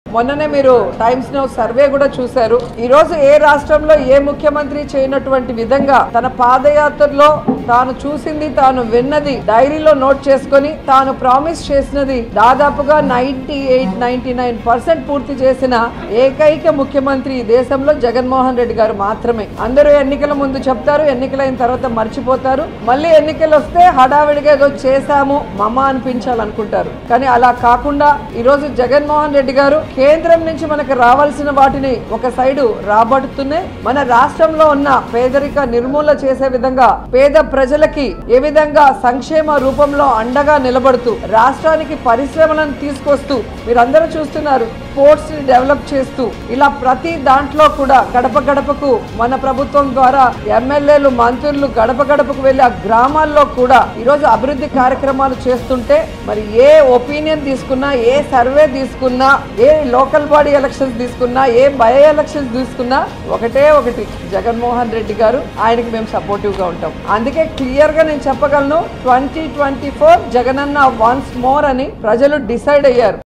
మొన్ననే మీరు times now survey కూడా చూశారు ఈ రోజు ఏ రాష్ట్రంలో ఏ ముఖ్యమంత్రి చేయనటువంటి విధంగా తన పాదయాత్రలో తాను చూసింది తాను విన్నది డైరీలో నోట్ చేసుకొని తాను ప్రామిస్ చేసినది దాదాపుగా ninety eight ninety nine percent పూర్తి చేసిన ఏకైక ముఖ్యమంత్రి ఈ దేశంలో జగన్మోహన్ రెడ్డి గారు మాత్రమే అందరూ ఎన్నికల ముందు చెప్తారు ఎన్నికలైన తర్వాత మర్చిపోతారు మళ్ళీ ఎన్నికలు వస్తే హడావిడిగా ఏదో చేశాము మమ అనిపించాలనుకుంటారు కానీ అలా కాకుండా ఈ రోజు జగన్మోహన్ రెడ్డి గారు కేంద్రం నుంచి మనకు రావాల్సిన వాటిని ఒక సైడు రాబడుతూనే మన రాష్ట్రంలో ఉన్న పేదరిక నిర్మూలన చేసే విధంగా పేద ప్రజలకి ఏ విధంగా సంక్షేమ రూపంలో అండగా నిలబడుతూ రాష్ట్రానికి పరిశ్రమలను తీసుకొస్తూ మీరందరూ చూస్తున్నారు స్పోర్ట్స్ ని డెవలప్ చేస్తూ ఇలా ప్రతి దాంట్లో కూడా గడప గడపకు మన ప్రభుత్వం ద్వారా ఎమ్మెల్యేలు మంత్రులు గడప గడపకు వెళ్ళి ఆ గ్రామాల్లో కూడా ఈరోజు అభివృద్ధి కార్యక్రమాలు చేస్తుంటే మరి ఏ ఒపీనియన్ తీసుకున్నా ఏ సర్వే తీసుకున్నా ఏ లోకల్ బాడీ ఎలక్షన్స్ తీసుకున్నా ఏ బై ఎలక్షన్స్ తీసుకున్నా ఒకటే ఒకటి జగన్మోహన్ రెడ్డి గారు ఆయనకి మేము సపోర్టివ్ గా ఉంటాం అందుకే క్లియర్ గా నేను చెప్పగలను twenty twenty four Jaganna once more అని ప్రజలు డిసైడ్ అయ్యారు